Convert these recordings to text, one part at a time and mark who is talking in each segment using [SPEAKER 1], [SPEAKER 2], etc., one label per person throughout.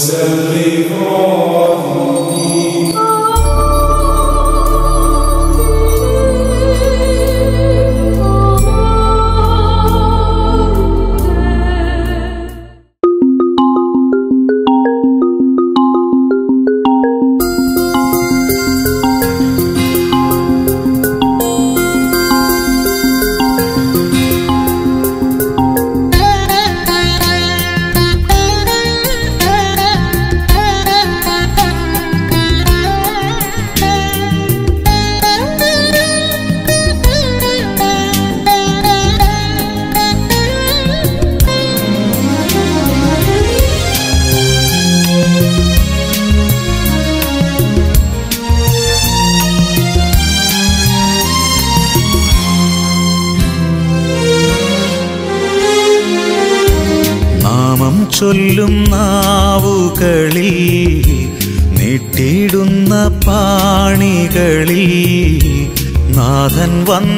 [SPEAKER 1] നാമം ചൊല്ലും നാവുകളിൽ നീട്ടിയിടുന്ന പാണികളിൽ നാഥൻ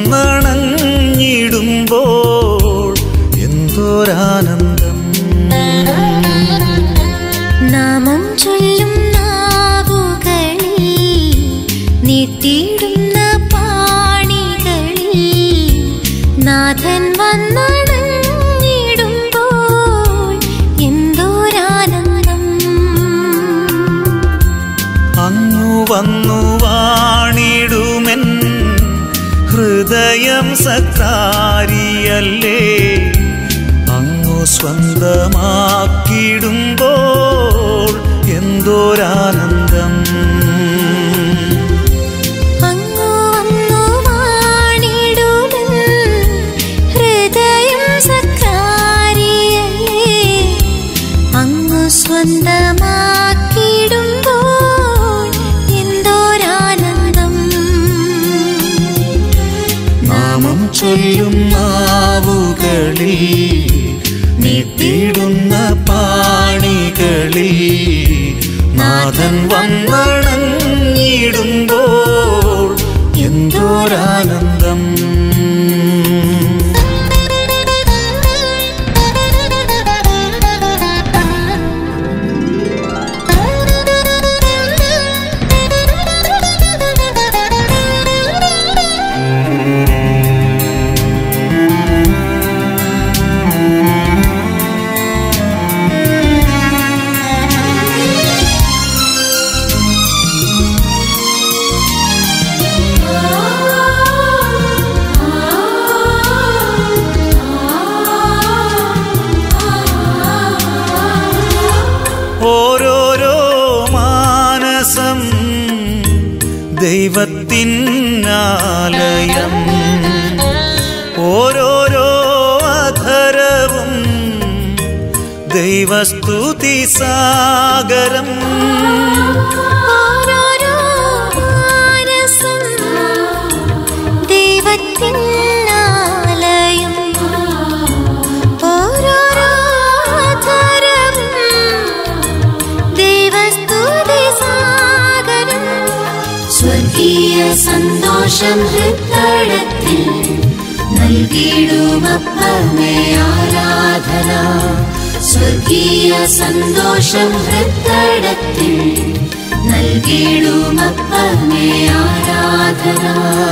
[SPEAKER 1] വന്നണഞ്ഞിടുമ്പോൾ എന്തോരാനന്ദം
[SPEAKER 2] നാമം ചൊല്ലും നാവുകളിൽ നീട്ടിയിടുന്ന പാണികളിൽ നാഥൻ വന്നണഞ്ഞിടുമ്പോൾ എന്തോരാനന്ദം
[SPEAKER 1] അങ്ങു വന്നു വാണിടുമെൻ ഹൃദയം സക്കാരിയല്ലേ അങ്ങു സ്വന്തമാക്കിടുമ്പോൾ എന്തോരാനന്ദം
[SPEAKER 2] അങ്ങു വന്നു വാണിടുമെൻ ഹൃദയം സക്കാരിയല്ലേ അങ്ങു സ്വന്തമാക്കിടുമ്പോൾ എന്തോരാനന്ദം
[SPEAKER 1] നാമം ചൊല്ലും നാവുകളിൽ നീട്ടിയിടുന്ന പാണികളിൽ നാഥൻ വന്നണഞ്ഞിടുമ്പോൾ എന്തോരാനന്ദം ഓരോരോ മാനസം ദൈവത്തിനാലയം ഓരോരോ അധരവും ദൈവസ്തുതി സാഗരം
[SPEAKER 2] ഓരോരോ മാനസം ദൈവത്തിനാലയം ഓരോരോ അധരവും ദൈവസ്തുതി സാഗരം സ്വർഗീയ സന്തോഷം ഹൃത്തടത്തിൽ നൽകിയിടുമപ്പമേ ആരാധന സ്വർഗീയ സന്തോഷം ഹൃത്തടത്തിൽ നൽകിയിടുമപ്പമേ ആരാധന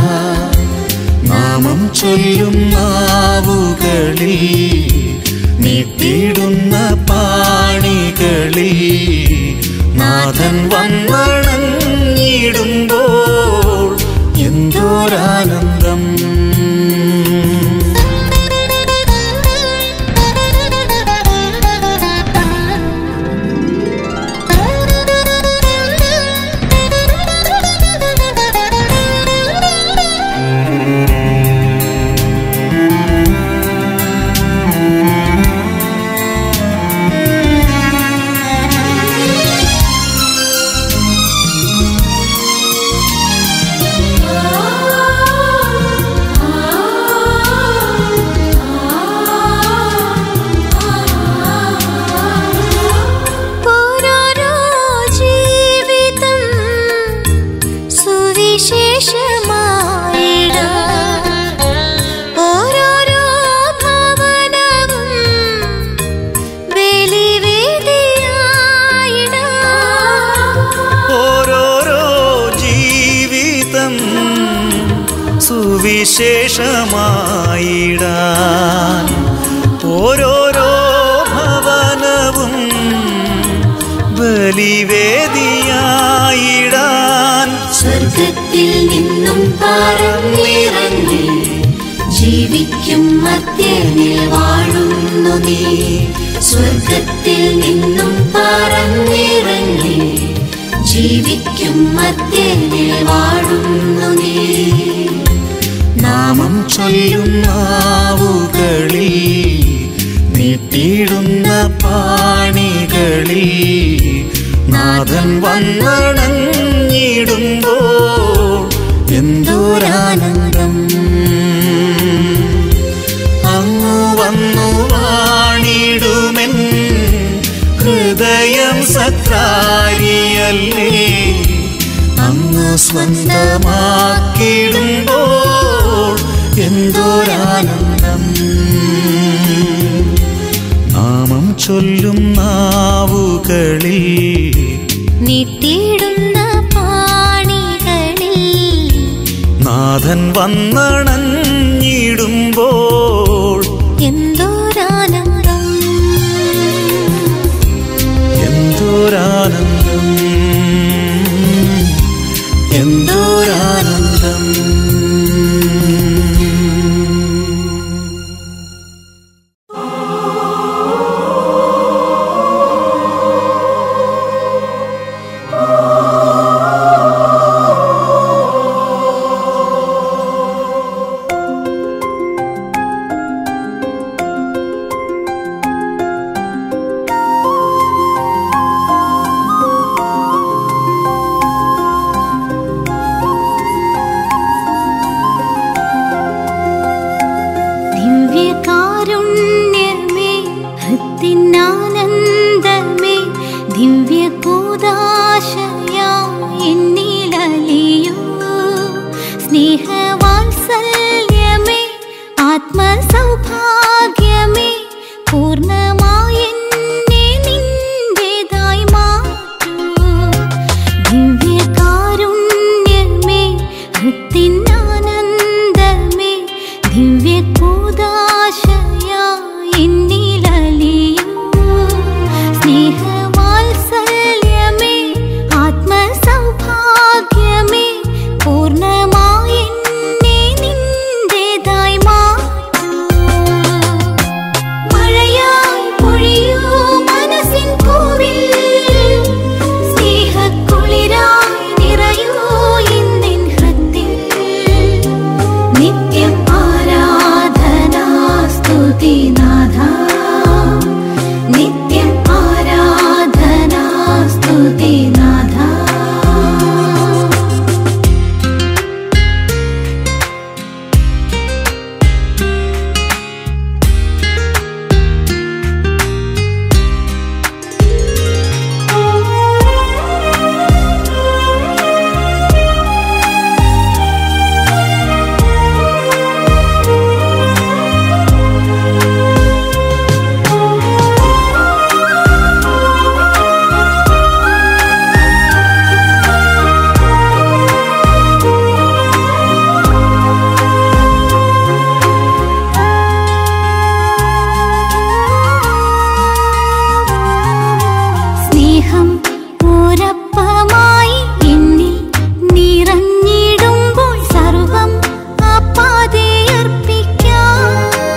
[SPEAKER 1] നാമം ചൊല്ലും നാവുകളിൽ നീട്ടിയിടുന്ന പാണികളിൽ നാഥൻ വന്നണഞ്ഞിടുമ്പോൾ എന്തോരാനന്ദം സുവിശേഷമായിടാൻ ഓരോരോ ഭവനവും ബലിവേദിയായിടാൻ
[SPEAKER 2] സ്വർഗത്തിൽ നിന്നും പറന്നിറങ്ങി ജീവിക്കും മധ്യനിൽ വാഴുന്നു നീ സ്വർഗത്തിൽ നിന്നും പറന്നിറങ്ങി ജീവിക്കും മധ്യനിൽ വാഴുന്നു നീ
[SPEAKER 1] നാമം ചൊല്ലും നാവുകളിൽ നീട്ടിയിടുന്ന പാണികളിൽ നാഥൻ വന്നണഞ്ഞിടുമ്പോൾ എന്തോരാനന്ദം അങ്ങു വന്നു വാണിടുമെൻ ഹൃദയം സക്രാരിയല്ലേ അങ്ങ് സ്വന്തമാക്കിടുമ്പോൾ എന്തോരാനന്ദം നാമം ചൊല്ലും നാവുകളിൽ
[SPEAKER 2] നീട്ടിയിടുന്ന പാണികളിൽ
[SPEAKER 1] നാഥൻ വന്നണഞ്ഞിടുമ്പോൾ
[SPEAKER 2] എന്തോരാനന്ദം
[SPEAKER 1] എന്തോരാനന്ദം എന്തോരാനന്ദം
[SPEAKER 2] ദിവ്യകാരുണ്യമേ ഹൃത്തിനാനന്ദമേ ദിവ്യകൂദാശയാ എന്നിലലിയൂ സ്നേഹവാത്സല്യമേ ആത്മസൗഭാഗ്യമേ പൂർണ്ണമായി എന്നെ നിന്റേതായി മാറ്റൂ ദിവ്യകാരുണ്യമേ ഹൃത്തിനാനന്ദമേ ദിവ്യകൂദാശയാ എന്നിലലിയൂ സ്നേഹവാത്സല്യമേ ആത്മസൗഭാഗ്യമേ പൂർണ്ണമായി എന്നെ നിന്റേതായി മാറ്റൂ മഴയായി പൊഴിയൂ മനസ്സിൻ പൂവിൽ സ്നേഹക്കുളിരായി നിറയൂ ഇന്നിൻ ഹൃത്തിൽ നിത്യം ആരാധനാ സ്തുതിനാഥ നിത്യം ആരാധനാ സ്തുതിനാഥ സ്നേഹം ഓരപ്പമായി എന്നിൽ നിറഞ്ഞിടുമ്പോൾ സർവം ആപ്പാതെ അർപ്പിക്കാം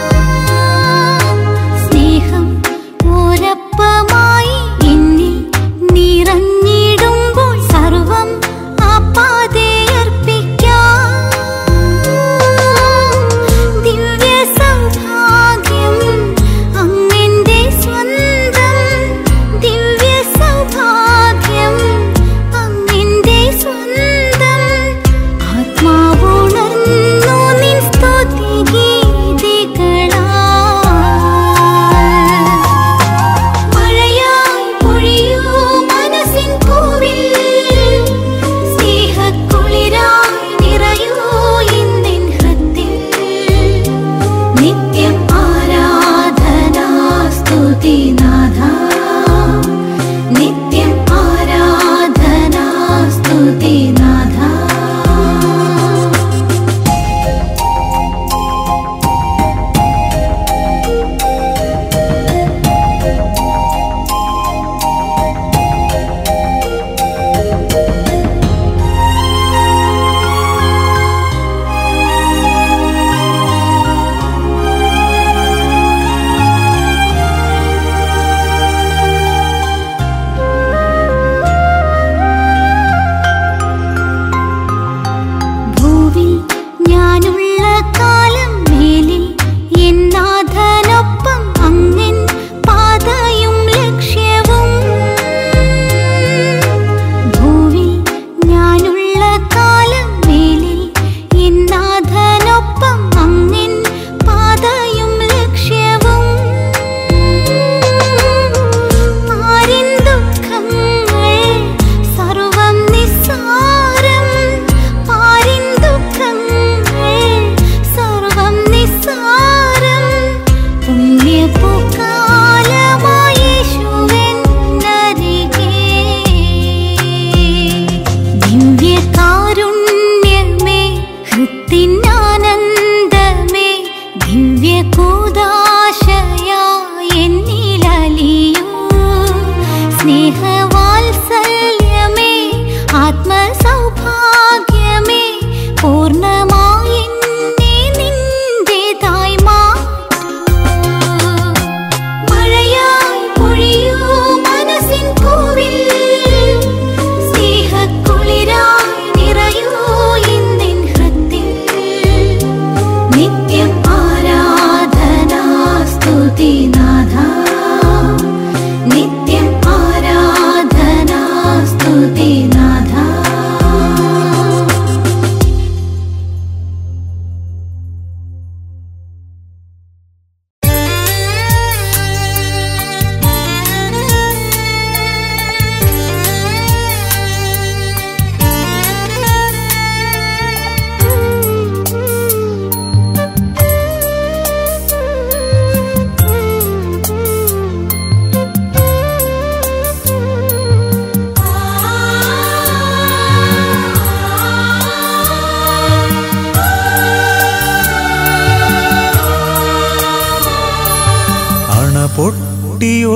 [SPEAKER 2] സ്നേഹം ഓരപ്പമായി എന്നിൽ നിറഞ്ഞിടുമ്പോൾ സർവം ആപ്പാതെ അർപ്പിക്കാം ദിവ്യ സൗഭാഗ്യം അങ്ങെന്റെ സ്വന്തം ദിവ്യ സൗഭാഗ്യം അങ്ങെന്റെ സ്വന്തം ആത്മാവുണർന്നു നിൻ സ്തുതി ഗീതികളാൽ മഴയായി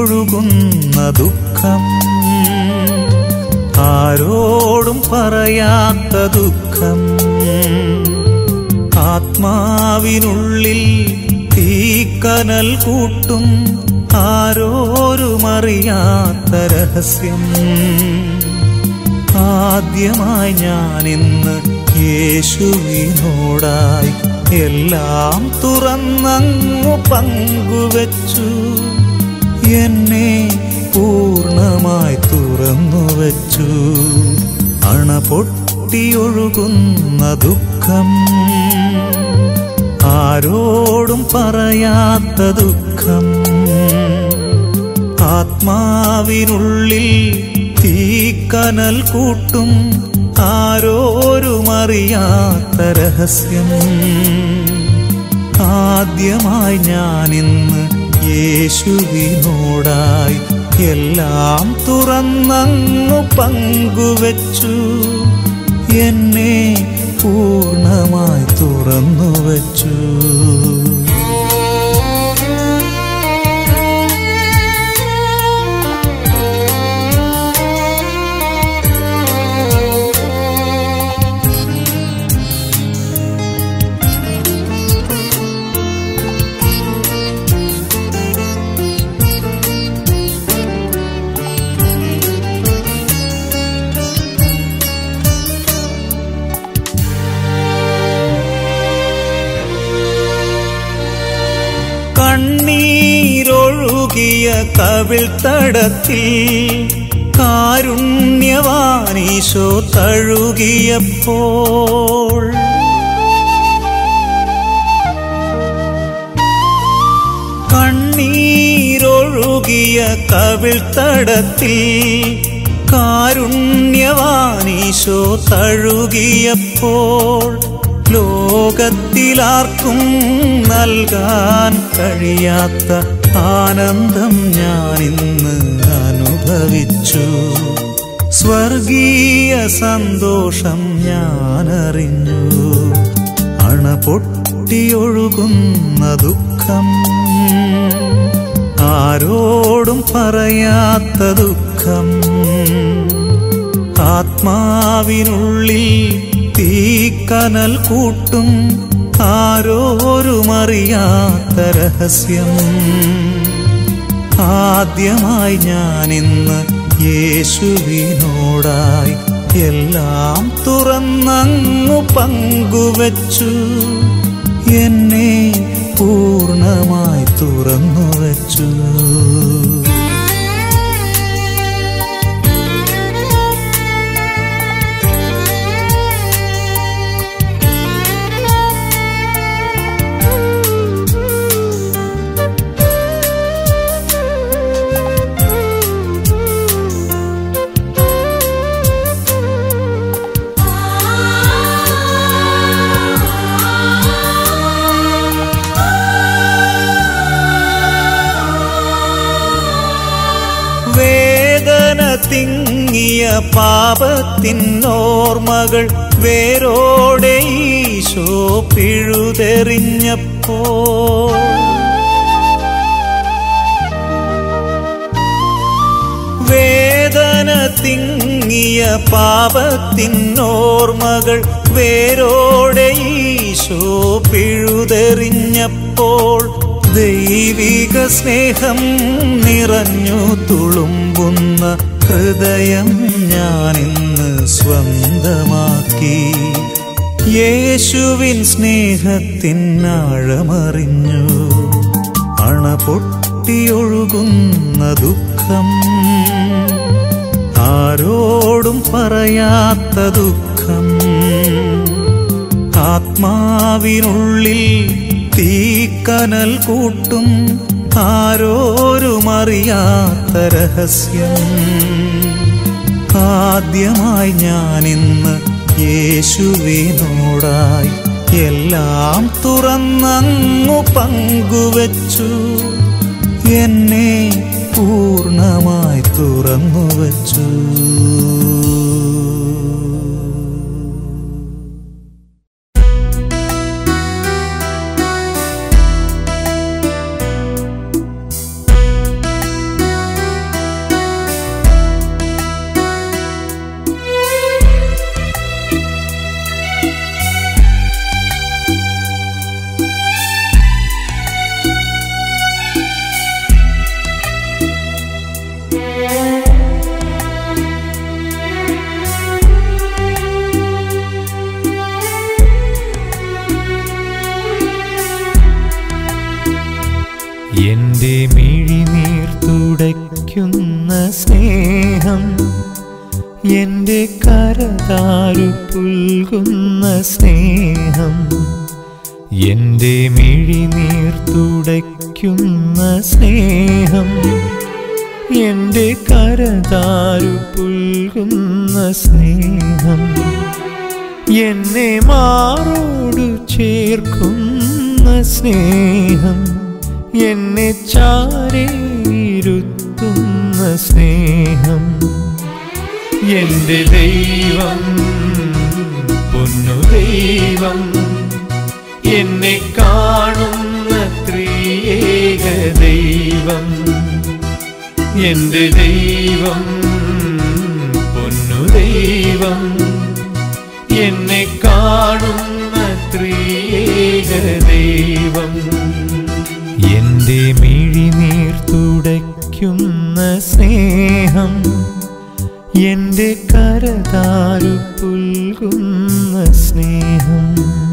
[SPEAKER 1] പൊട്ടിയൊഴുകുന്ന ദുഃഖം ആരോടും പറയാത്ത ദുഃഖം ആത്മാവിനുള്ളിൽ തീക്കനൽ കൂട്ടും ആരോരുമറിയാത്ത രഹസ്യം ആദ്യമായി ഞാനിന്ന് യേശുവിനോടായി എല്ലാം തുറന്നങ്ങു പങ്കുവച്ചു എന്നെ പൂർണ്ണമായി തുറന്നുവച്ചു അണ പൊട്ടിയൊഴുകുന്ന ദുഃഖം ആരോടും പറയാത്ത ദുഃഖം ആത്മാവിനുള്ളിൽ തീക്കനൽ കൂട്ടും ആരോരുമറിയാത്ത രഹസ്യം ആദ്യമായി ഞാനിന്ന് യേശുവിനോടായി എല്ലാം തുറന്നങ്ങു പങ്കുവച്ചു എന്നെ പൂർണ്ണമായി തുറന്നുവച്ചു കണ്ണീരൊഴുകിയ കവിൾ തടത്തിൽ കാരുണ്യവാനീശോ തഴുകിയപ്പോൾ കണ്ണീരൊഴുകിയ കവിൾ തടത്തിൽ കാരുണ്യവാനീശോ തഴുകിയപ്പോൾ ലോകത്തിലാർക്കും നൽകാൻ കഴിയാത്ത ആനന്ദം ഞാൻ ഇന്ന് അനുഭവിച്ചു സ്വർഗീയ സന്തോഷം ഞാൻ അറിഞ്ഞു അണ പൊട്ടിയൊഴുകുന്ന ദുഃഖം ആരോടും പറയാത്ത ദുഃഖം ആത്മാവിനുള്ളിൽ തീക്കനൽ കൂട്ടും ആരോരുമറിയാത്ത രഹസ്യം ആദ്യമായി ഞാനിന്ന് യേശുവിനോടായി എല്ലാം തുറന്നങ്ങു പങ്കുവച്ചു എന്നെ പൂർണ്ണമായി തുറന്നുവച്ചു വേദന തിങ്ങിയ പാപത്തിനോർമ്മകൾ വേരോടെ ഈശോ പിഴുതെറിഞ്ഞപ്പോ വേദന തിങ്ങിയ പാപത്തിനോർമ്മകൾ വേരോടെ ഈശോ പിഴുതെറിഞ്ഞപ്പോൾ ദൈവിക സ്നേഹം നിറഞ്ഞു തുളുമ്പുന്ന ഹൃദയം ഞാനിന്ന് സ്വന്തമാക്കി യേശുവിൻ സ്നേഹത്തിനാഴമറിഞ്ഞു അണ പൊട്ടിയൊഴുകുന്ന ദുഃഖം ആരോടും പറയാത്ത ദുഃഖം ആത്മാവിനുള്ളിൽ തീക്കനൽ കൂട്ടും ആരോരുമറിയാത്ത രഹസ്യം ആദ്യമായി ഞാനിന്ന് യേശുവിനോടായി എല്ലാം തുറന്നങ്ങു പങ്കുവച്ചു എന്നെ പൂർണ്ണമായി തുറന്നുവച്ചു
[SPEAKER 2] യേശുവേ
[SPEAKER 1] എൻ്റെ മിഴിനീർ തുടയ്ക്കുന്ന സ്നേഹം എൻ്റെ കരതാരു പുൽകുന്ന സ്നേഹം എൻ്റെ മിഴിനീർ തുടയ്ക്കുന്ന സ്നേഹം എൻ്റെ കരതാരു പുൽകുന്ന സ്നേഹം എന്നെ മാറോടു ചേർക്കുന്ന സ്നേഹം എന്നെ ചാരേരുത്തുന്ന സ്നേഹം എൻ്റെ ദൈവം പൊന്നു ദൈവം എന്നെ കാണുന്ന ത്രിയേക ദൈവം എൻ്റെ ദൈവം പൊന്നു ദൈവം എന്നെ കാണുന്ന ത്രിയേക ദൈവം എൻ്റെ മിഴിനീർ തുടയ്ക്കുന്ന സ്നേഹം എൻ്റെ കരതാരു പുൽകുന്ന സ്നേഹം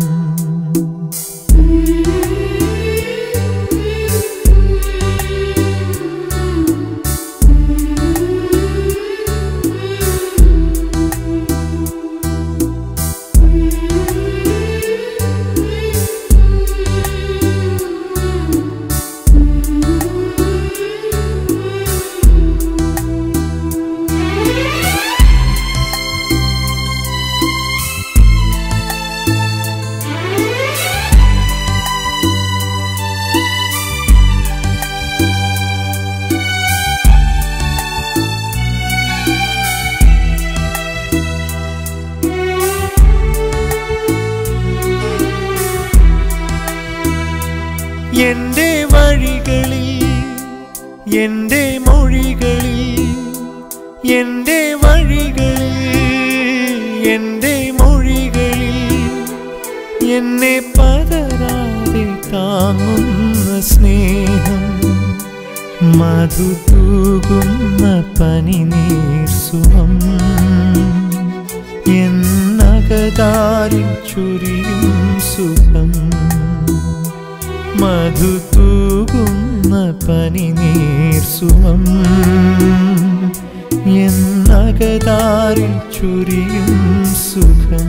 [SPEAKER 1] എൻ്റെ വഴികളിൽ എൻ്റെ മൊഴികളിൽ എൻ്റെ വഴികളിൽ എൻ്റെ മൊഴികളിൽ എന്നെ പതരാതെ താങ്ങുന്ന സ്നേഹം മധു തൂകുന്ന പനിനീർ സുഖം എന്നകതാരിൽ ചുരിയും സുഖം മധു തൂകുന്ന പനിനീർ സുഖം എന്നകതാരിൽ ചുരിയും സുഖം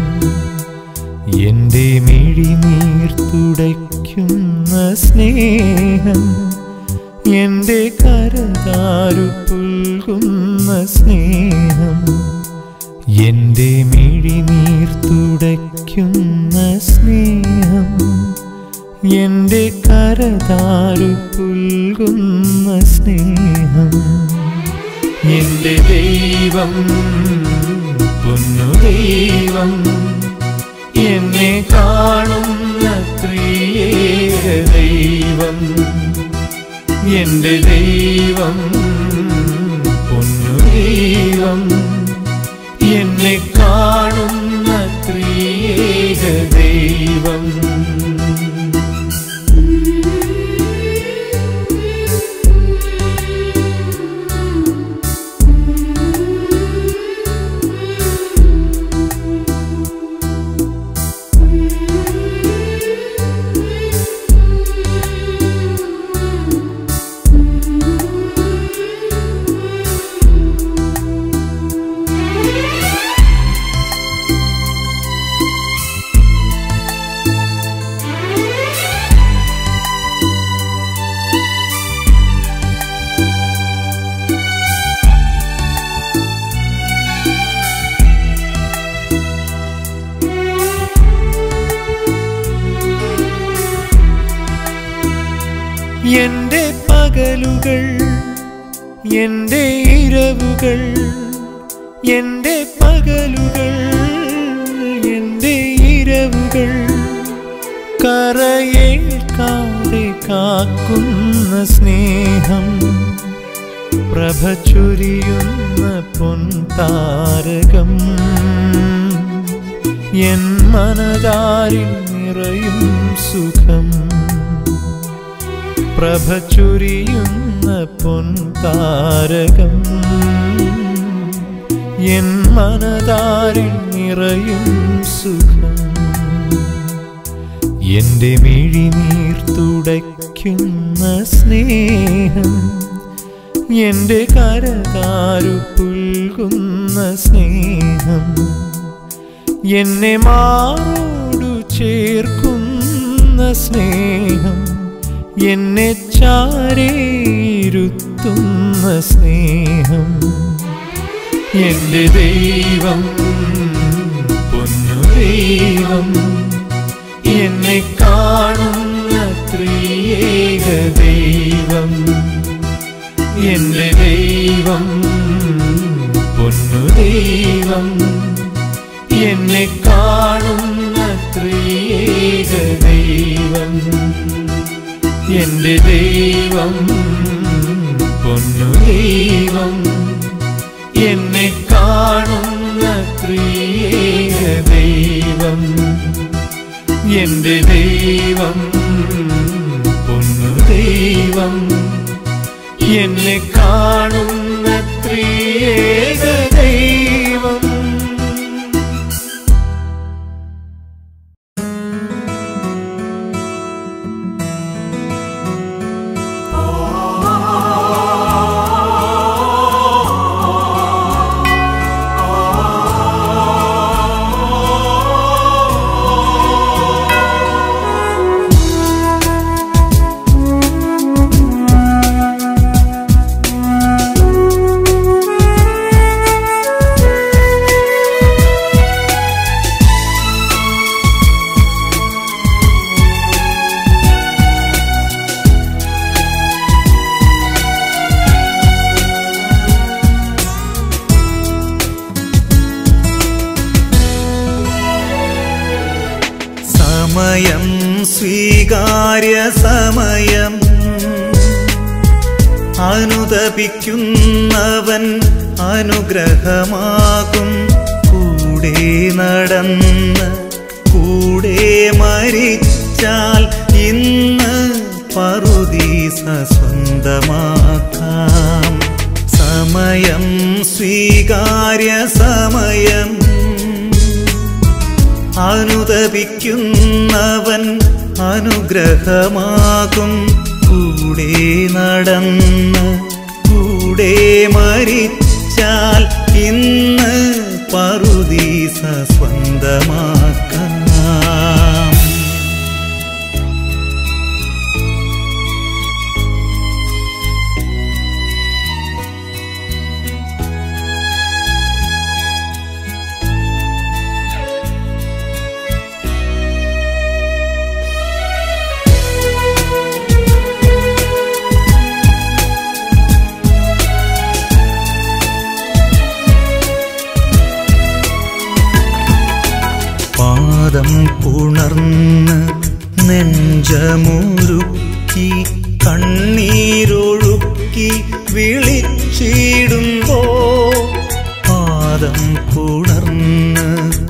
[SPEAKER 1] എൻ്റെ മിഴിനീർ തുടയ്ക്കുന്ന സ്നേഹം എൻ്റെ കരതാരു പുൽകുന്ന സ്നേഹം എൻ്റെ മിഴിനീർ തുടയ്ക്കുന്ന സ്നേഹം എൻ്റെ കരതാരു പുൽകുന്ന സ്നേഹം എൻ്റെ ദൈവം പൊന്നു ദൈവം എന്നെ കാണുന്ന ത്രിയേക ദൈവം എൻ്റെ ദൈവം പൊന്നു ദൈവം എന്നെ കാണുന്ന ത്രിയേക ദൈവം എൻ്റെ പകലുകൾ എൻ്റെ ഇരവുകൾ എൻ്റെ പകലുകൾ എൻ്റെ ഇരവുകൾ കരയേൽക്കാതെ കാക്കുന്ന സ്നേഹം പ്രഭ ചൊരിയുന്ന പൊൻതാരകം എൻ മനതാരിൽ നിറയും സുഖം പ്രഭ ചൊരിയുന്ന പൊൻതാരകം എൻ മനതാരിൽ നിറയും സുഖം എന്റെ മിഴിനീർ തുടയ്ക്കുന്ന സ്നേഹം എന്റെ കരതാരു പുൽകുന്ന സ്നേഹം എന്നെ മാറോടു ചേർക്കുന്ന സ്നേഹം എന്നെ ചാരേരുത്തുന്ന സ്നേഹം എന്റെ ദൈവം പൊന്നു ദൈവം എന്നെ കാണുന്ന ത്രിയേക ദൈവം എന്റെ ദൈവം പൊന്നു ദൈവം എന്നെ കാണുന്ന ത്രിയേക ദൈവം എന്റെ ദൈവം പൊന്നു ദൈവം എന്നെ കാണുന്ന ത്രിയേക ദൈവം എന്റെ ദൈവം പൊന്നു ദൈവം എന്നെ കാണുന്ന ത്രിയേക ദൈവം
[SPEAKER 3] സമയം സ്വീകാര്യ സമയം അനുതപിക്കുന്നവൻ അനുഗ്രഹമാകും കൂടെ നടന്ന് കൂടെ മരിച്ചാൽ ഇന്ന് പറുദീസ സ്വന്തമാക്കാം സമയം സ്വീകാര്യ സമയം അനുതപിക്കുന്നവൻ അനുഗ്രഹമാകും കൂടെ നടന്ന് കൂടെ മരിച്ചാൽ ഇന്ന് പറുദീസ സ്വന്തമാക്കാം പാദം പുണർന്ന് നെഞ്ചമുരുക്കി കണ്ണീരൊഴുക്കി വിളിച്ചിടുമ്പോ പാദം പുണർന്ന്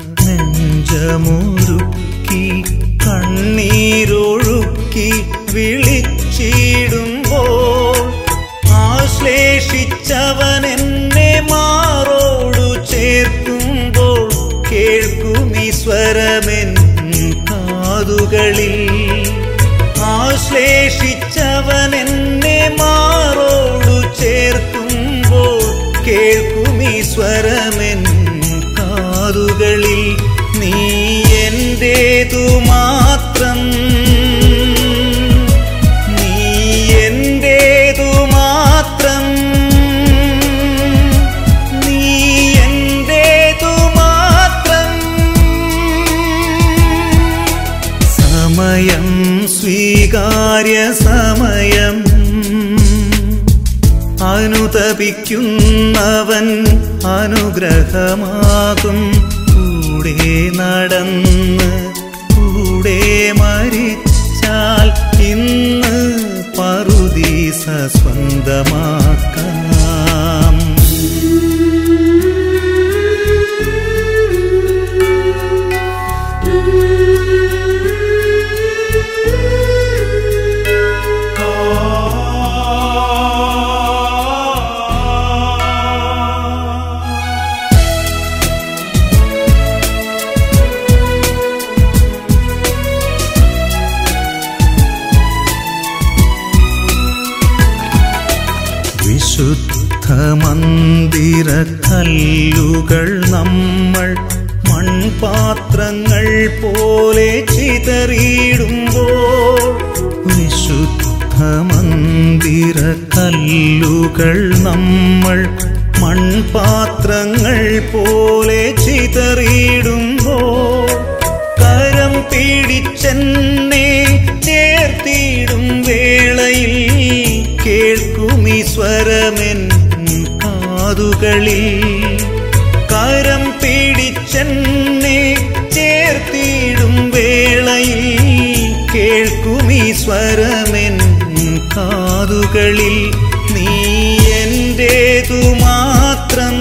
[SPEAKER 3] നെഞ്ചമുരുക്കി കണ്ണീരൊഴുക്കി വിളിച്ചിടുമ്പോൾ ആശ്ലേഷിച്ചവൻ എന്നെ മാറോടു ചേർക്കുമ്പോൾ കേൾക്കും ഈശ്വരമെൻ കാതുകളിൽ ആശ്ലേഷിച്ചവൻ എന്നെ മാറോടു ചേർക്കുമ്പോൾ കേൾക്കും ഈശ്വരമെൻ കാതുകളിൽ നീ എന്റേതു മാത്രം നീ എന്റേതു മാത്രം നീ എന്റേതു മാത്രം സമയം സ്വീകാര്യ സമയം അനുതപിക്കുന്നവൻ അനുഗ്രഹമാകും കൂടെ നടന്ന് കൂടെ മരിച്ചാൽ ഇന്ന് പറുദീസ സ്വന്തമാക്കാം മന്ദിര കല്ലുകൾ നമ്മൾ മൺപാത്രങ്ങൾ പോലെ ചിതറിയിടുമ്പോൾ വിശുദ്ധ മന്ദിര കല്ലുകൾ നമ്മൾ മൺപാത്രങ്ങൾ പോലെ ചിതറിയിടുമ്പോൾ കരം പിടിച്ചെന്നെ ചേർത്തിടും വേളയിൽ കേൾക്കുമീ സ്വരമെൻ കാതുകളിൽ കരം പിടിച്ചെന്നെ ചേർത്തിടും വേളയിൽ കേൾക്കുമീ സ്വരമെൻ കാതുകളിൽ നീ എന്റേതു മാത്രം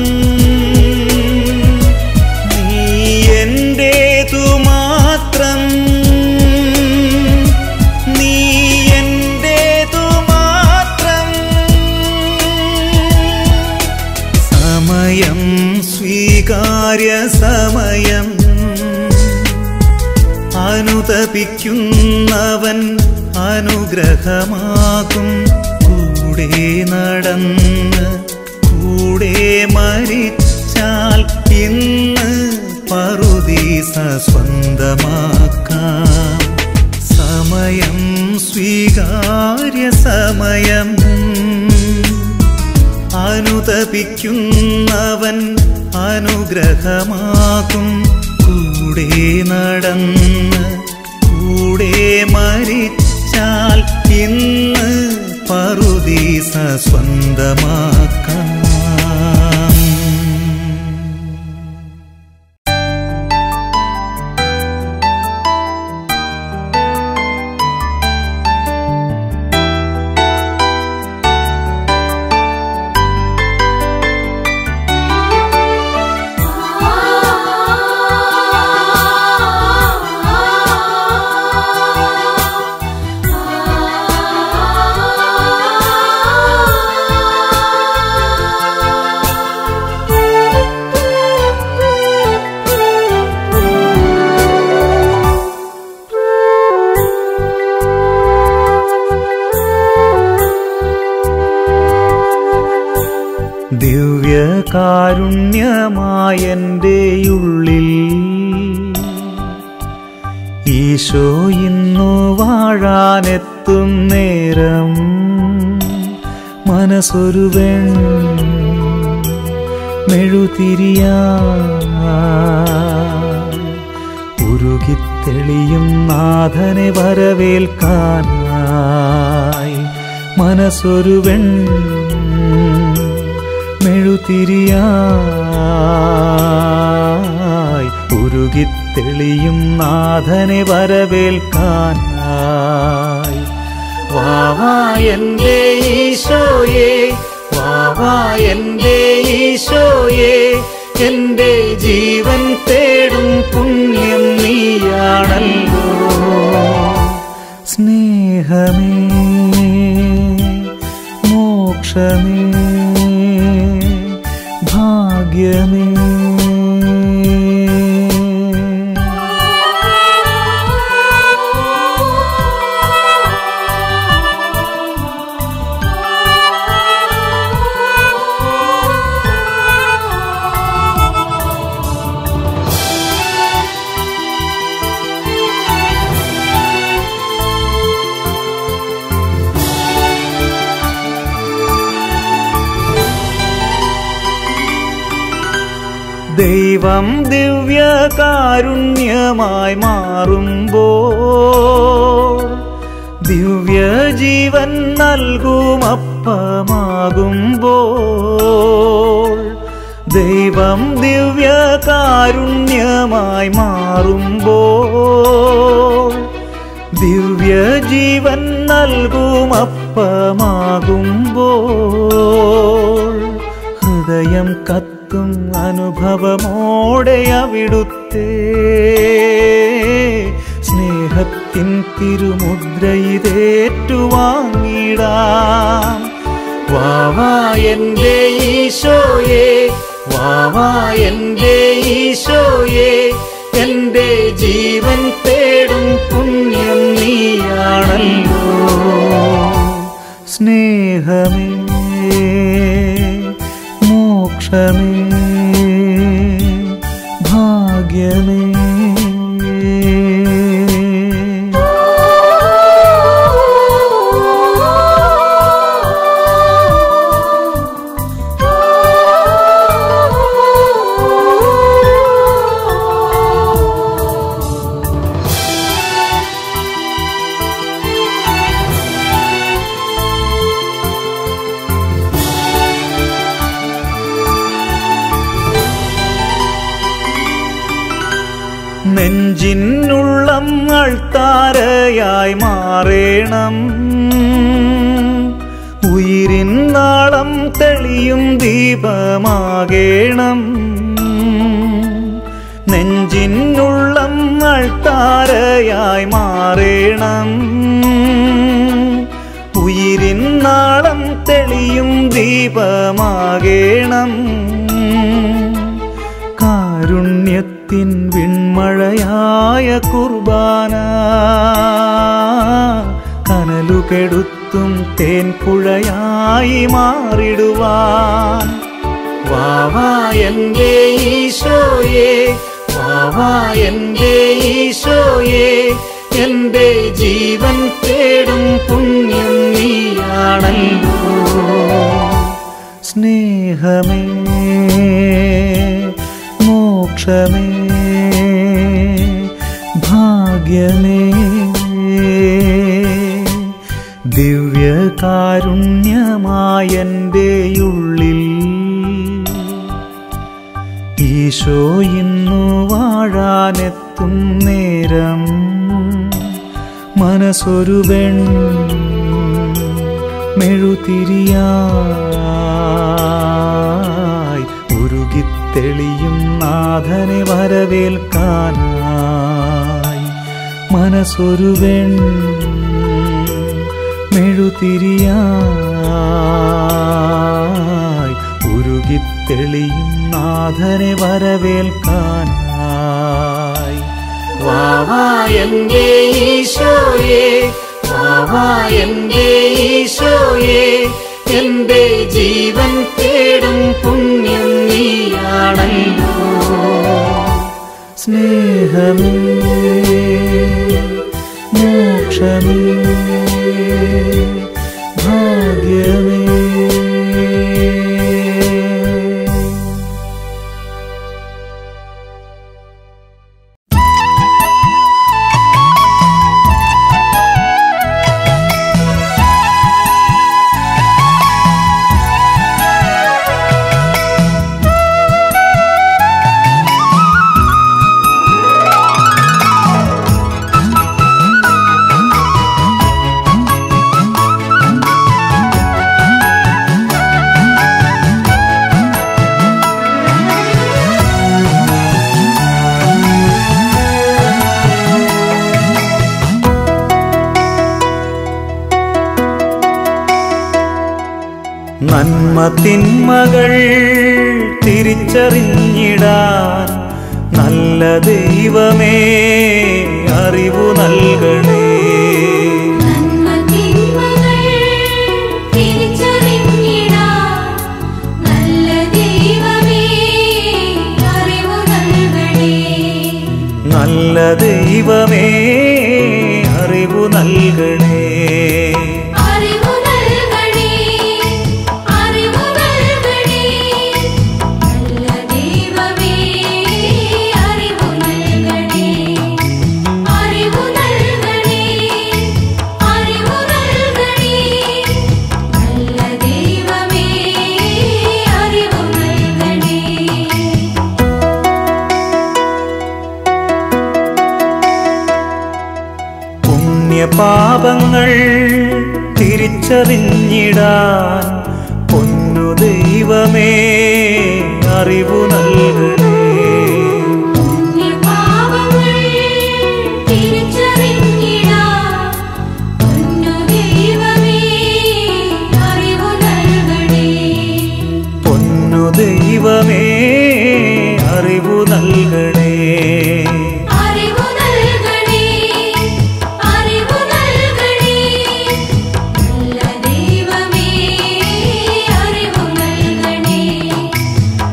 [SPEAKER 3] നീ എന്റേതു മാത്രം നീ എന്റേതു മാത്രം സമയം സ്വീകാര്യ സമയം അനുതപിക്കുന്നവൻ അനുഗ്രഹമാകും കൂടെ നടന്ന് കൂടെ മരിച്ചാൽ ഇന്ന് പറുദീസ സ്വന്തമാക്കാം സമയം സ്വീകാര്യ സമയം അനുതപിക്കുന്നവൻ അനുഗ്രഹമാകും കൂടെ നടന്ന് കൂടെ മരിച്ചാൽ ഇന്ന് പറുദീസ സ്വന്തമാക്കാം ദിവ്യകാരുണ്യമായൻ്റെ ഉള്ളിൽ ഈശോ ഇന്നു വാഴാനെത്തും നേരം മനസ്സൊരുവൻ മെഴുതിരിയാ ഉരുകിത്തെളിയും നാഥനെ വരവേൽക്കാനായി മനസ്സൊരുവൻ മെഴുതിരിയായി ഉരുകിത്തെളിയും നാഥനെ വരവേൽക്കാനായി വാവാ എൻ്റെ ഈശോയെ വാവാ എൻ്റെ ഈശോയെ എൻ്റെ ജീവൻ തേടും പുണ്യം നീയാണല്ലോ സ്നേഹമേ മോക്ഷമേ ഭാഗ്യമേ ദൈവം ദിവ്യകാരുണ്യമായി മാറുമ്പോൾ ദിവ്യജീവൻ നൽകുമപ്പമാകുമ്പോൾ ദൈവം ദിവ്യകാരുണ്യമായി മാറുമ്പോൾ ദിവ്യജീവൻ നൽകുമപ്പമാകുമ്പോൾ ഹൃദയം കത്തും അനുഭവമോടെ അവിടുത്തെ സ്നേഹത്തിൻ തിരുമുദ്രയിതേറ്റുവാങ്ങിടാം വാവാ എൻ്റെ ഈശോയെ വാവാ എൻ്റെ ഈശോയെ എൻ്റെ ജീവൻ തേടും പുണ്യം നീയാണല്ലോ സ്നേഹമേ മോക്ഷമേ ഭാഗ്യമേ നെഞ്ചിനുള്ളം താരയായി മാറേണം ഉയിരിൻ നാളം തെളിയും ദീപമാകേണം നെഞ്ചിനുള്ളം താരയായി മാറേണം ഉയിരിൻ നാളം തെളിയും ദീപമാകേണം കാരുണ്യത്തിൻ വിൺമഴയായ കുർബാന കനലുകെടുത്തും തേൻപുഴയായി മാറിടുവാൻ വാവാ എൻ്റെ ഈശോയെ വാവാ എൻ്റെ ഈശോയെ എൻ്റെ ജീവൻ തേടും പുണ്യം നീയാണല്ലോ സ്നേഹമേ മോക്ഷമേ ഭാഗ്യമേ ദിവ്യകാരുണ്യമായൻ്റെ ഉള്ളിൽ ഈശോ ഇന്നു വാഴാനെത്തും നേരം മനസ്സൊരു വെൺ മെഴുതിരിയായി ഉരുകിത്തെളിയും നാഥനെ വരവേൽക്കാനായി മനസ്സൊരു വെൺ മെഴുതിരിയായി ഉരുകിത്തെളിയും നാഥനെ വരവേൽക്കാനായി വാവാ എൻ്റെ ഈശോയെ വാവാ എൻ്റെ ഈശോയെ എൻ്റെ ജീവൻ തേടും പുണ്യം നീയാണല്ലോ സ്നേഹമേ മോക്ഷമേ ഭാഗ്യമേ നന്മ തിന്മകൾ തിരിച്ചറിഞ്ഞിടാൻ നല്ല ദൈവമേ അറിവു നൽകണേ
[SPEAKER 2] നന്മ തിന്മകൾ തിരിച്ചറിഞ്ഞിടാൻ നല്ല ദൈവമേ അറിവു നൽകണേ
[SPEAKER 3] നല്ല ദൈവമേ അറിവു നൽകണേ
[SPEAKER 2] അറിവു നൽകണേ അറിവു നൽകണേ നല്ല ദൈവമേ അറിവു നൽകണേ അറിവു നൽകണേ അറിവു നൽകണേ നല്ല ദൈവമേ അറിവു നൽകണേ
[SPEAKER 3] പുണ്യപാപങ്ങൾ തിരിച്ചറിഞ്ഞിടാൻ പൊന്നു ദൈവമേ അറിവു നൽകണേ
[SPEAKER 2] പാപങ്ങൾ തിരിച്ചറിഞ്ഞിടാൻ പൊന്നു ദൈവമേ അറിവു നൽകണേ
[SPEAKER 3] പൊന്നു ദൈവമേ അറിവു നൽകണേ
[SPEAKER 2] അറിവു നൽകണേ അറിവു നൽകണേ നല്ല ദൈവമേ അറിവു നൽകണേ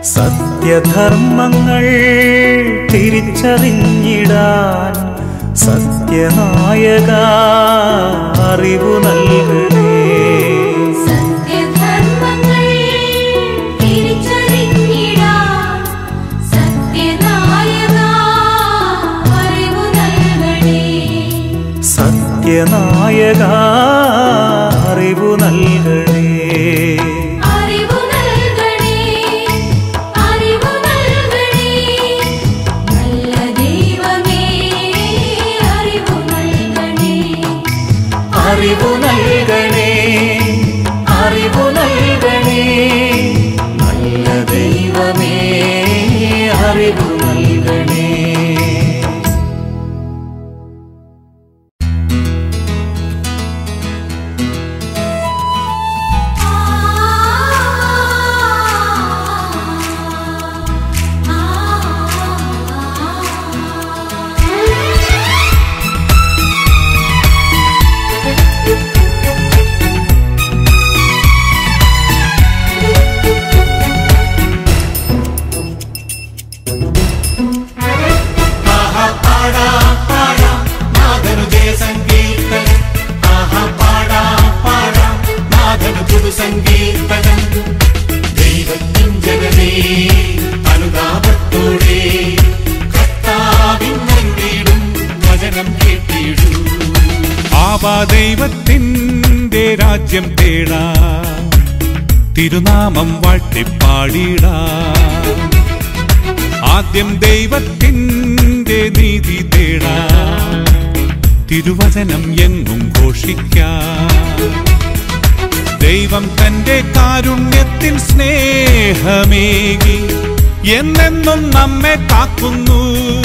[SPEAKER 3] സത്യധർമ്മങ്ങൾ തിരിച്ചറിഞ്ഞിടാൻ സത്യനായക അറിവു നൽകണേ
[SPEAKER 2] സത്യധർമ്മങ്ങൾ തിരിച്ചറിഞ്ഞിടാൻ സത്യനായക അറിവു നൽകണേ
[SPEAKER 3] സത്യനായക അറിവു നൽകണേ
[SPEAKER 2] അറിവു നൽകണേ അറിവു നൽകണേ നല്ല ദൈവമേ അറിവു നൽകണേ
[SPEAKER 3] അറിവു നൽകണേ അറിവു നൽകണേ നല്ല ദൈവമേ അറിവു നൽകണേ
[SPEAKER 1] ആഹാ പാടാം പാടാം നാഥനു ജയസങ്കീർത്തനം ആഹാ പാടാം പാടാം നാഥനു പുതുസങ്കീർത്തനം ദൈവത്തിൻ ജനമേ അനുതാപത്തോടെ കർത്താവിന്നരുളിയിടും വചനം കേട്ടിടൂ
[SPEAKER 4] ആവാ ദൈവത്തിൻ്റെ രാജ്യം തേടാ തിരുനാമം വാഴ്ത്തിപ്പാടിടാ ആദ്യം ദൈവത്തിൻ്റെ നീതി തേടാ തിരുവചനം എങ്ങും ഘോഷിക്കാം ദൈവം തന്റെ കാരുണ്യത്തിൻ സ്നേഹമേകി എന്നെന്നും നമ്മെ കാക്കുന്നു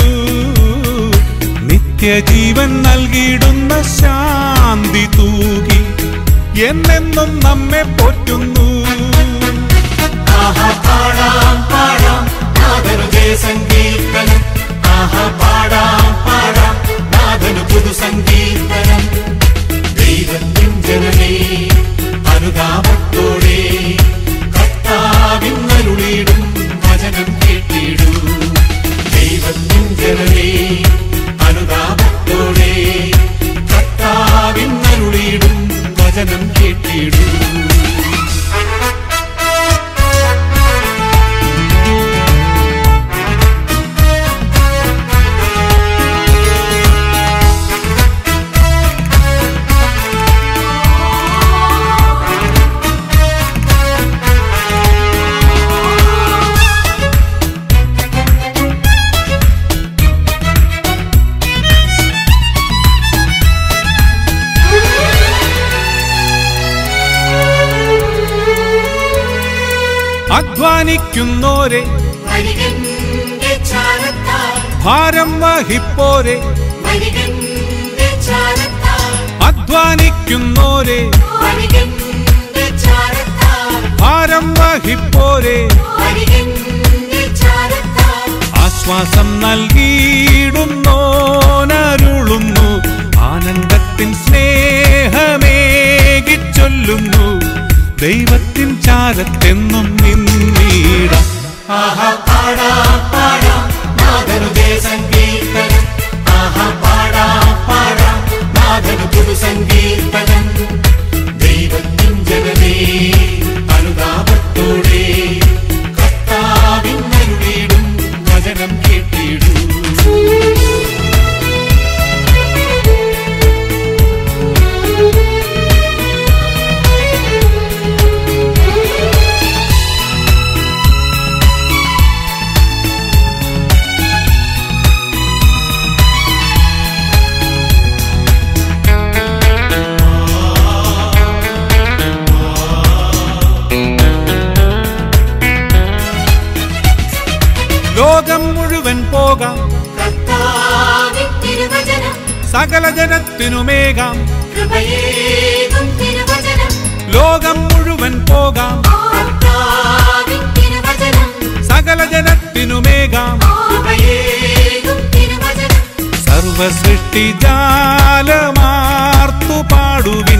[SPEAKER 4] നിത്യജീവൻ നൽകിയിടുന്ന ശാന്തി തൂകി എന്നെന്നും നമ്മെ പോറ്റുന്നു
[SPEAKER 1] ആഹാ പാടാം പാടാം നാഥനു ജയസങ്കീർത്തനം ആഹാ പാടാം പാടാം നാഥനു പുതുസങ്കീർത്തനം ദൈവത്തിൻ ജനമേ അനുതാപത്തോടെ കർത്താവിന്നരുളിയിടും വചനം കേട്ടിടൂ ദൈവത്തിൻ ജനമേ അനുതാപത്തോടെ കർത്താവിന്നരുളിയിടും വചനം കേട്ടിടൂ
[SPEAKER 4] അധ്വാനിക്കുന്നോരെ
[SPEAKER 2] വരികന്റെ ചാരത്താൽ
[SPEAKER 4] ഭാരം വഹിപ്പോരെ
[SPEAKER 2] വരികന്റെ ചാരത്താൽ
[SPEAKER 4] അധ്വാനിക്കുന്നോരെ
[SPEAKER 2] വരികന്റെ ചാരത്താൽ
[SPEAKER 4] ഭാരം വഹിപ്പോരെ
[SPEAKER 2] വരികന്റെ ചാരത്താൽ
[SPEAKER 4] ആശ്വാസം നൽകിയിടുന്നോനരുളുന്നു ആനന്ദത്തിൻ സ്നേഹമേകി ചൊല്ലുന്നു ദൈവത്തിൻ ചാരത്തെന്നും നിന്നീടാം
[SPEAKER 1] ആഹാ പാടാം പാടാം നാഥനു ജയസങ്കീർത്തനം ആഹാ പാടാം പാടാം നാഥനു പുതുസങ്കീർത്തനം ദൈവത്തിൻ ജനമേ അനുതാപത്തോടെ കർത്താവിന്നരുളിയിടും വചനം കേട്ടിടൂ
[SPEAKER 4] ലോകം മുഴുവൻ പോകാം
[SPEAKER 2] കർത്താവിൻ തിരുവചനം
[SPEAKER 4] സകല ജനത്തിനുമേകാം
[SPEAKER 2] കൃപയേകും തിരുവചനം
[SPEAKER 4] ലോകം മുഴുവൻ പോകാം
[SPEAKER 2] കർത്താവിൻ തിരുവചനം
[SPEAKER 4] സകല ജനത്തിനുമേകാം
[SPEAKER 2] കൃപയേകും തിരുവചനം
[SPEAKER 4] സർവസൃഷ്ടി ജാലമാർത്തു പാടുവിൻ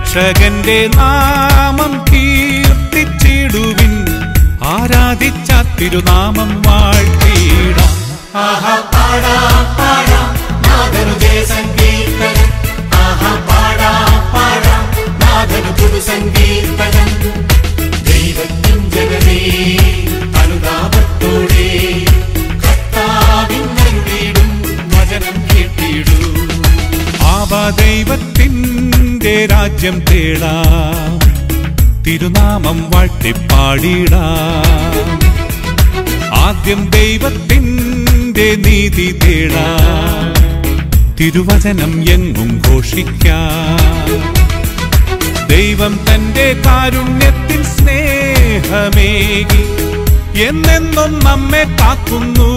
[SPEAKER 4] രക്ഷകന്റെ നാമം കീർത്തിച്ചിടുവിൻ ആരാധിച്ച തിരുനാമം വാഴ്ത്തിയിടാം
[SPEAKER 1] ആഹാ പാടാം പാടാം നാഥനു ജയസങ്കീർത്തനം ആഹാ പാടാം പാടാം നാഥനു പുതുസങ്കീർത്തനം ദൈവത്തിൻ ജനനേ അനുതാപത്തോടെ കർത്താവിന്നരുളിയിടും വചനം കേട്ടിടൂ
[SPEAKER 4] ആവാ ദൈവത്തിൻ്റെ രാജ്യം തേടാം തിരുനാമം വാഴ്ത്തിപ്പാടിടാം ആദ്യം ദൈവത്തിൻ്റെ നീതി തേടാം തിരുവചനം എങ്ങും ഘോഷിക്കാം ദൈവം തന്റെ കാരുണ്യത്തിൽ സ്നേഹമേകി എന്നെന്നും നമ്മെ കാക്കുന്നു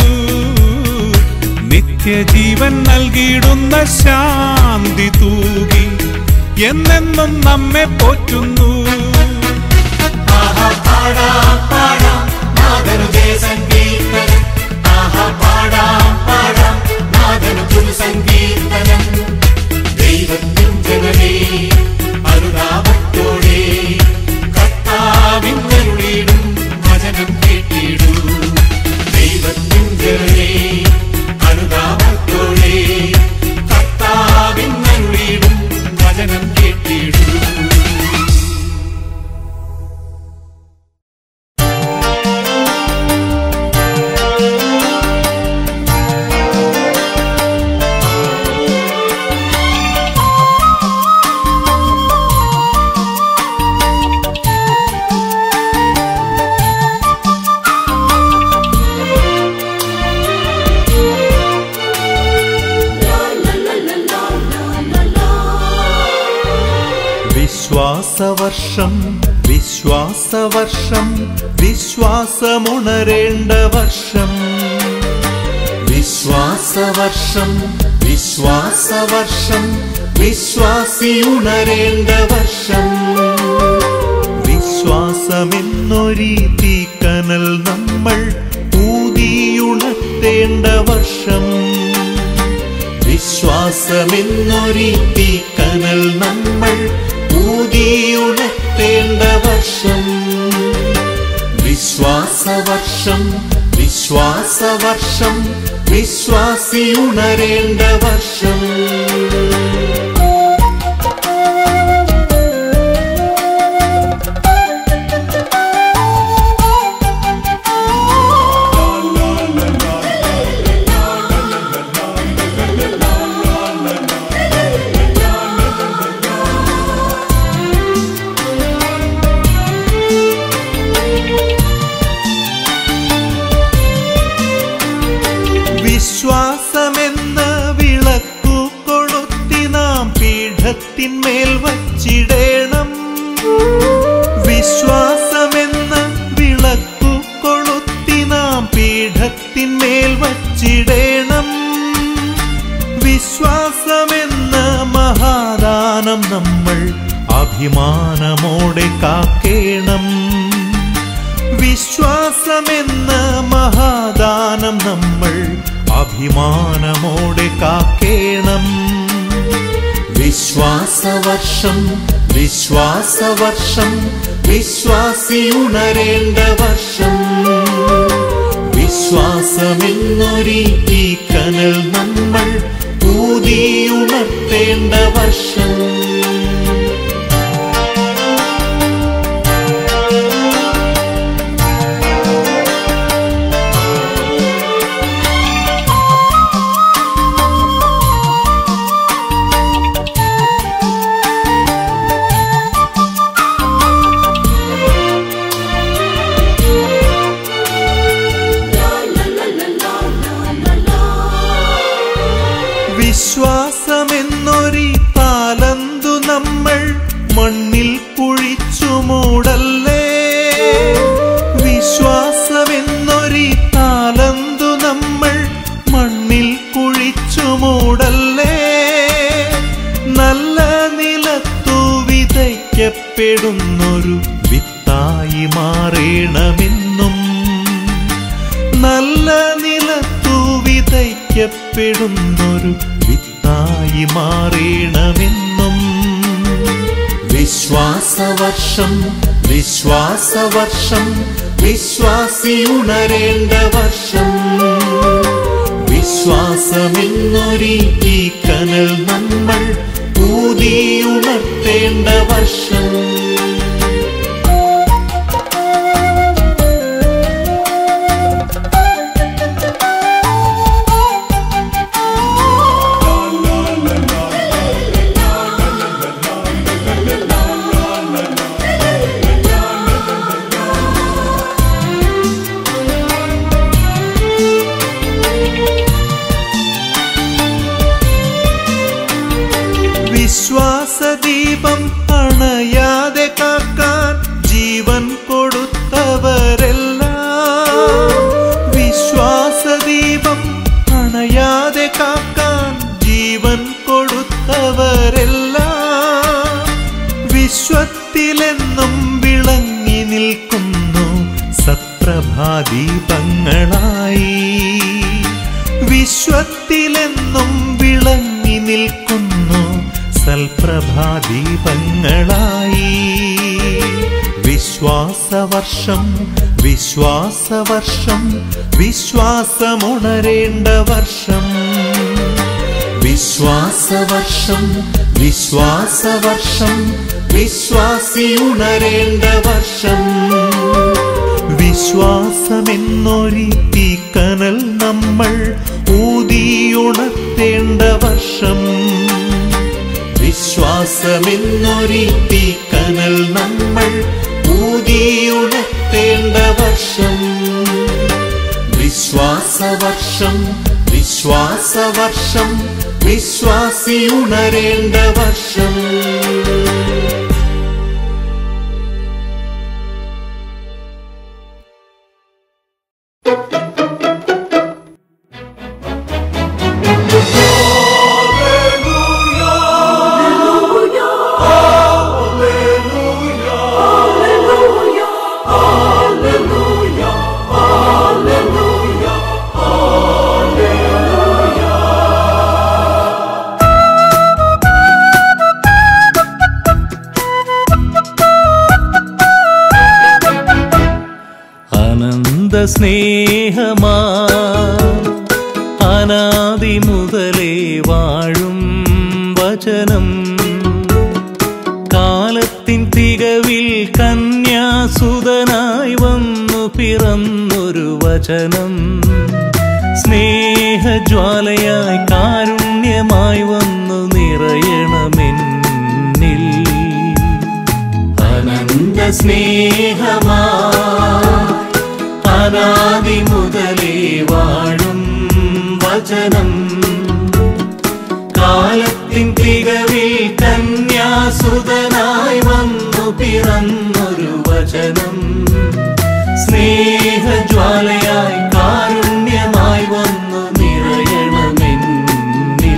[SPEAKER 4] നിത്യജീവൻ നൽകിയിടുന്ന ശാന്തി തൂകി എന്നെന്നും നമ്മെ പോറ്റുന്നു
[SPEAKER 1] ആഹാ പാടാം പാടാം നാഥനു ജയസങ്കീർത്തനം ആഹാ പാടാം പാടാം നാഥനു പുതുസങ്കീർത്തനം ദൈവത്തിൻ ജനനേ അനുതാപത്തോടെ കർത്താവിന്നരുളിയിടും വചനം കേട്ടിടൂ ദൈവത്തിൻ ജനനേ അനുതാപത്തോടെ കർത്താവിന്നരുളിയിടും വചനം കേട്ടിടൂ
[SPEAKER 3] വിശ്വാസവർഷം വിശ്വാസവർഷം വിശ്വാസമുണരേണ്ട വർഷം വിശ്വാസവർഷം വിശ്വാസവർഷം വിശ്വാസിയുണരേണ്ട വർഷം വിശ്വാസമെന്നൊരീ തീക്കനൽ നമ്മൾ ഊതിയുണർത്തേണ്ട വർഷം വിശ്വാസമെന്നൊരീ തീക്കനൽ നമ്മൾ ഊതിയുണർത്തേണ്ട വർഷം വിശ്വാസവർഷം വിശ്വാസവർഷം വിശ്വാസിയുണരേണ്ട വർഷം വിശ്വാസമെന്ന വിളക്കു കൊളുത്തി നാം പീഠത്തിന്മേൽ വച്ചിടേണം വിശ്വാസമെന്ന വിളക്കു കൊളുത്തി നാം പീഠത്തിന്മേൽ വച്ചിടേണം വിശ്വാസമെന്ന മഹാദാനം നമ്മൾ അഭിമാനമോടെ കാക്കേണം വിശ്വാസമെന്ന മഹാദാനം നമ്മൾ അഭിമാനമോടെ കാക്കേണം വിശ്വാസവർഷം വിശ്വാസവർഷം വിശ്വാസിയുണരേണ്ട വർഷം വിശ്വാസമെന്നൊരീ തീക്കനൽ നമ്മൾ ഊതിയുണർത്തേണ്ട വർഷം വിശ്വാസമെന്നൊരീ താലന്തു നമ്മൾ മണ്ണിൽ കുഴിച്ചു മൂടല്ലേ വിശ്വാസമെന്നൊരീ താലന്തു നമ്മൾ മണ്ണിൽ കുഴിച്ചു മൂടല്ലേ നല്ല നിലത്തു വിതയ്ക്കപ്പെടുന്നൊരു വിത്തായി മാറേണമെന്നും നല്ല നിലത്തു വിതയ്ക്കപ്പെടുന്നൊരു വിത്തായി മാറേണമെന്നും വിശ്വാസവർഷം വിശ്വാസവർഷം വിശ്വാസി ഉണരേണ്ട വർഷം വിശ്വാസമെന്നൊരി ഈ കനൽ നമ്മൾ ഊതിയുണർത്തേണ്ട വർഷം വിശ്വാസദീപം അണയാതെ കാക്കാൻ ജീവൻ കൊടുത്തവരെല്ലാം വിശ്വാസദീപം അണയാതെ കാക്കാൻ ജീവൻ കൊടുത്തവരെല്ലാം വിശ്വത്തിലെന്നും വിളങ്ങി നിൽക്കുന്നു സത്രഭാദീപങ്ങളായി വിശ്വത്തിലെന്നും വിളങ്ങി നിൽക്കുന്നു സൽപ്രഭാദീപങ്ങളായി വിശ്വാസവർഷം വിശ്വാസവർഷം വിശ്വാസമുണരേണ്ട വർഷം വിശ്വാസവർഷം വിശ്വാസവർഷം വിശ്വാസി ഉണരേണ്ട വർഷം വിശ്വാസമെന്നൊരി തീക്കനൽ നമ്മൾ ഊതിയുണർത്തേണ്ട വർഷം വിശ്വാസമെന്നൊരി തീക്കനൽ നമ്മൾ ഊതിയുണർത്തേണ്ട വർഷം വിശ്വാസവർഷം വിശ്വാസവർഷം വിശ്വാസി ഉണരേണ്ട വർഷം
[SPEAKER 5] അനന്ത സ്നേഹമാ അനാദി മുതലേ വാഴും വചനം കാലത്തിൻ തികവിൽ കന്യാസുതനായി വന്നു പിറന്നൊരു വചനം സ്നേഹജ്വാലയായി കാരുണ്യമായി വന്നു നിറയണമെന്നിൽ അനന്ത സ്നേഹമാ അനാദി മുതലേ വാഴും വചനം കാലത്തിൻ തികവിൽ കന്യാസുതനായി വന്നു പിറന്നൊരു വചനം സ്നേഹജ്വാലയായി കാരുണ്യമായി വന്നു നിറയണമെന്നിൽ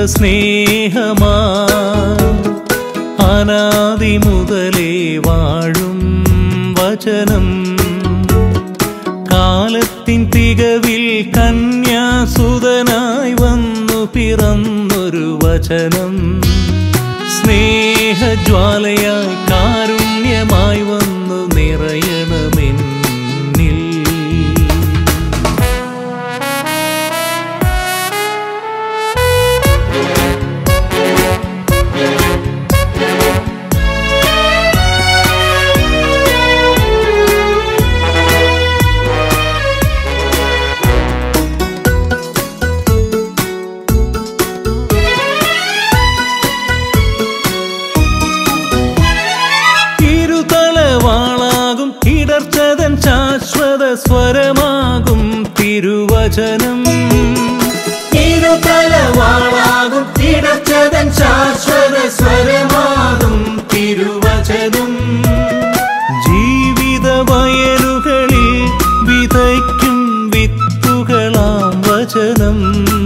[SPEAKER 5] സ്നേഹമാ അനാദി മുതലേ വാഴും വചനം കാലത്തിൻ തികവിൽ കന്യാസുതനായി വന്നു പിറന്നൊരു വചനം സ്നേഹജ്വാലയായി കാരുണ്യമായി വന്നു നിറയണമെന്നിൽ ഇരുതലവാളാകും ഇടർച്ചതൻ ശാശ്വത സ്വരമാകും തിരുവചനം ഇരുതലവാളാകും ഇടർച്ചതൻ ശാശ്വത സ്വരമാകും തിരുവചനം ജീവിത വയലുകളിൽ വിതയ്ക്കും വിത്തുകളാം വചനം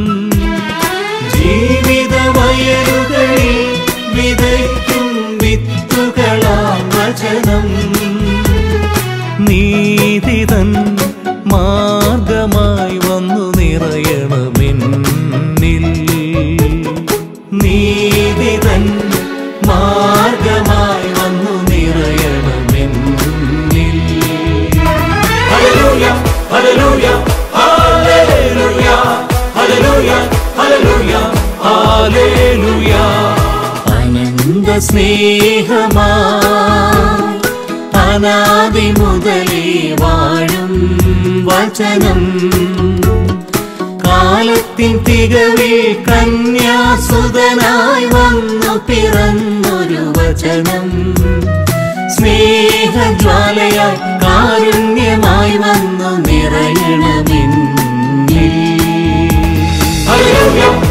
[SPEAKER 5] ജീവിത വയലുകളിൽ വിതയ്ക്കും വിത്തുകളാം വചനം നീതിതൻ മാർഗമായി വന്നു നിറയണമെന്നിൽ നീതിതൻ മാർഗമായി വന്നു നിറയണമെന്നിൽ hallelujah hallelujah hallelujah hallelujah hallelujah hallelujah അനന്ത സ്നേഹമായി അനാദി മുതലേ വാഴും വചനം കാലത്തിൻ തികവിൽ കന്യാസുതനായി വന്നു പിറന്നൊരു വചനം സ്നേഹജ്വാലയായി കാരുണ്യമായി വന്നു നിറയണമെന്നിൽ ഹല്ലേലൂയ